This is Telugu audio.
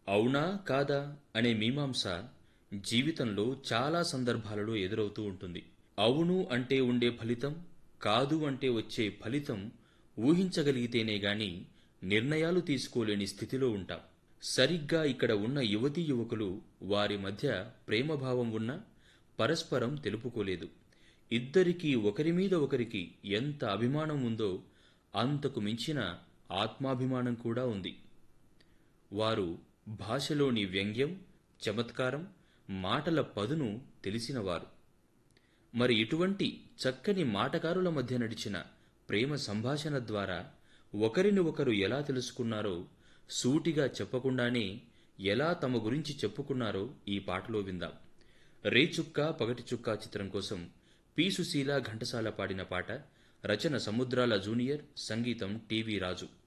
అవునా కాదా అనే మీమాంస జీవితంలో చాలా సందర్భాలలో ఎదురవుతూ ఉంటుంది అవును అంటే ఉండే ఫలితం కాదు అంటే వచ్చే ఫలితం ఊహించగలిగితేనే గాని నిర్ణయాలు తీసుకోలేని స్థితిలో ఉంటాం సరిగ్గా ఇక్కడ ఉన్న యువతీ యువకులు వారి మధ్య ప్రేమభావం ఉన్నా పరస్పరం తెలుపుకోలేదు ఇద్దరికీ ఒకరి మీద ఒకరికి ఎంత అభిమానం ఉందో అంతకు మించిన ఆత్మాభిమానం కూడా ఉంది వారు భాషలోని వ్యంగ్యం చమత్కారం మాటల పదును తెలిసినవారు మరి ఇటువంటి చక్కని మాటకారుల మధ్య నడిచిన ప్రేమ సంభాషణ ద్వారా ఒకరిని ఒకరు ఎలా తెలుసుకున్నారో సూటిగా చెప్పకుండానే ఎలా తమ గురించి చెప్పుకున్నారో ఈ పాటలో విందాం రేచుక్క పగటి చుక్క చిత్రం కోసం పి సుశీల ఘంటసాల పాడిన పాట రచన సముద్రాల జూనియర్ సంగీతం టీవీ రాజు